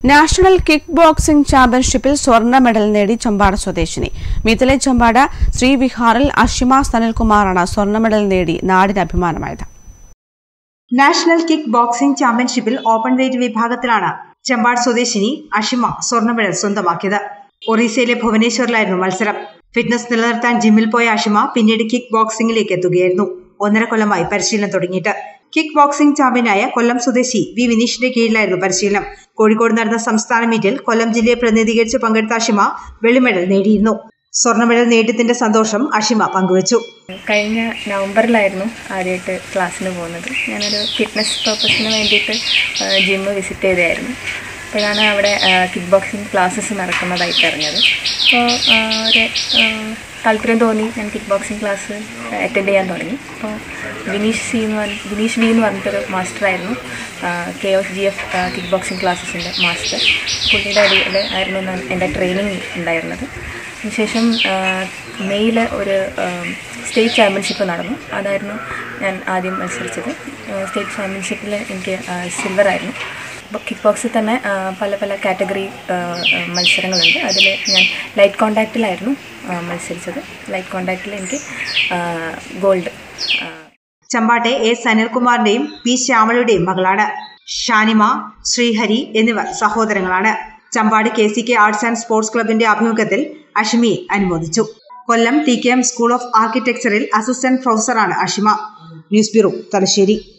national kick boxing ചാമ്പ്യൻഷിപ്പിൽ സ്വർണ്ണ medal നേടി ചമ്പാട് സ്വദേശിനി മിഥിലെ ചമ്പാട് ശ്രീവിഹാറിൽ അഷിമ സനൽകുമാറാണ് സ്വർണ്ണ മെഡൽ നേടി നാടിന് അഭിമാനമായത് നാഷണൽ കിക്ക് ബോക്സിംഗ് ചാമ്പ്യൻഷിപ്പിൽ ഓപ്പൺ വെയ്റ്റ് വിഭാഗത്തിലാണ് ചമ്പാട് സ്വദേശിനി അഷിമ സ്വർണ്ണ മെഡൽ സ്വന്തമാക്കിയത് ഒറീസയിലെ ഭുവനേശ്വറിലായിരുന്നു മത്സരം ഫിറ്റ്നസ് നിലനിർത്താൻ ജിമ്മിൽ പോയ അഷിമ പിന്നീട് കിക്ക് ബോക്സിംഗിലേക്ക് എത്തുകയായിരുന്നു ഒന്നര കൊല്ലമായി പരിശീലനം തുടങ്ങിയിട്ട് കിക്ക് ബോക്സിംഗ് ചാമ്പ്യനായ കൊല്ലം സ്വദേശി വി വിനീഷിന്റെ കീഴിലായിരുന്നു പരിശീലനം കോഴിക്കോട് നടന്ന സംസ്ഥാന മീറ്റിൽ കൊല്ലം ജില്ലയെ പ്രതിനിധീകരിച്ച് പങ്കെടുത്ത അഷിമ വെള്ളി മെഡൽ നേടിയിരുന്നു സ്വർണ്ണ മെഡൽ നേടിയതിന്റെ സന്തോഷം അഷിമ പങ്കുവച്ചു കഴിഞ്ഞ നവംബറിലായിരുന്നു ആദ്യമായിട്ട് ക്ലാസ്സിന് പോകുന്നത് ഞാനൊരു ഫിറ്റ്നസ് പർപ്പസിന് വേണ്ടിയിട്ട് ജിമ്മ് വിസിറ്റ് ചെയ്തായിരുന്നു അപ്പോഴാണ് അവിടെ കിക്ക് ബോക്സിങ് ക്ലാസ്സസ് നടക്കുന്നതായിട്ട് അറിഞ്ഞത് അപ്പോൾ ഒരു താല്പര്യം തോന്നി ഞാൻ കിക്ക് ബോക്സിങ് ക്ലാസ് അറ്റൻഡ് ചെയ്യാൻ തുടങ്ങി അപ്പോൾ വിനീഷ് സി എന്ന് പറഞ്ഞ വിനീഷ് ബി എന്ന് പറഞ്ഞിട്ടൊരു മാസ്റ്ററായിരുന്നു K F G F kick boxing ക്ലാസ്സസിൻ്റെ മാസ്റ്റർ പുള്ളിയുടെ അടിയിൽ ആയിരുന്നു ഞാൻ എൻ്റെ ട്രെയിനിങ് ഉണ്ടായിരുന്നത് അതിനുശേഷം മെയ്യിൽ ഒരു സ്റ്റേറ്റ് ചാമ്പ്യൻഷിപ്പ് നടന്നു അതായിരുന്നു ഞാൻ ആദ്യം മത്സരിച്ചത് സ്റ്റേറ്റ് ചാമ്പ്യൻഷിപ്പിൽ എനിക്ക് സിൽവർ ആയിരുന്നു കിക്ക് ബോക്സിൽ തന്നെ പല പല കാറ്റഗറി മത്സരങ്ങളുണ്ട് അതിൽ ഞാൻ ലൈറ്റ് കോണ്ടാക്റ്റിലായിരുന്നു മത്സരിച്ചത് ലൈറ്റ് കോണ്ടാക്റ്റിൽ എനിക്ക് ഗോൾഡ് ചമ്പാട്ടെ എ സനിൽകുമാറിന്റെയും പി ശ്യാമളയുടെയും മകളാണ് ഷാനിമ ശ്രീഹരി എന്നിവർ സഹോദരങ്ങളാണ് Champad K C K arts and sports ക്ലബിന്റെ ആഭിമുഖ്യത്തിൽ അഷിമിയെ അനുമോദിച്ചു Kollam T K M school of ആർക്കിടെക്ചറിൽ അസിസ്റ്റന്റ് പ്രൊഫസറാണ് അഷിമ ന്യൂസ് ബ്യൂറോ തലശ്ശേരി